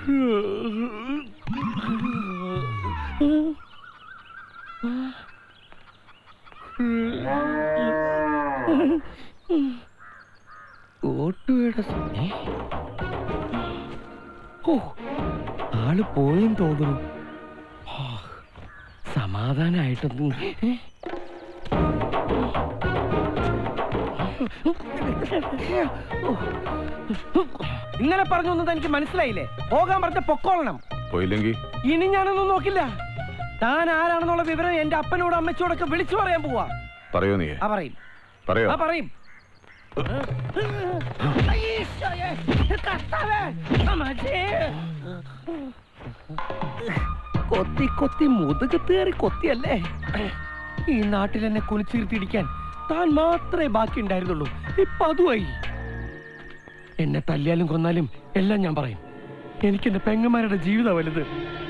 ഓട്ടുവയുടെ ഏ? ഓ ആള് പോയെന്ന് തോന്നുന്നു ആ, സമാധാനായിട്ടൊന്നും ഏ? ഇന്നലെ പറഞ്ഞൊന്നും എനിക്ക് മനസ്സിലായില്ലേ പോകാൻ പറഞ്ഞ പൊക്കോളണം പോയില്ലെങ്കിൽ ഇനി ഞാനൊന്നും നോക്കില്ല താൻ ആരാണെന്നുള്ള വിവരം എന്റെ അപ്പനോടും അമ്മച്ചോടൊക്കെ വിളിച്ചു പറയാൻ പോവാ പറയോ നീ ആ പറയും പറയോ ആ പറയും ഈശോയെ, കർത്താവേ, അമ്മച്ചേ. കൊത്തി കൊത്തി മുതുകത്ത് കയറി കൊത്തിയല്ലേ ഈ നാട്ടിൽ എന്നെ കുനിച്ചിരുത്തിയിടിക്കാൻ താൻ മാത്രമേ ബാക്കി ഉണ്ടായിരുന്നുള്ളൂ ഇപ്പൊ അതുമായി എന്നെ തല്ലിയാലും കൊന്നാലും എല്ലാം ഞാൻ പറയും എനിക്ക് എന്റെ പെങ്ങന്മാരുടെ ജീവിതം വലുത്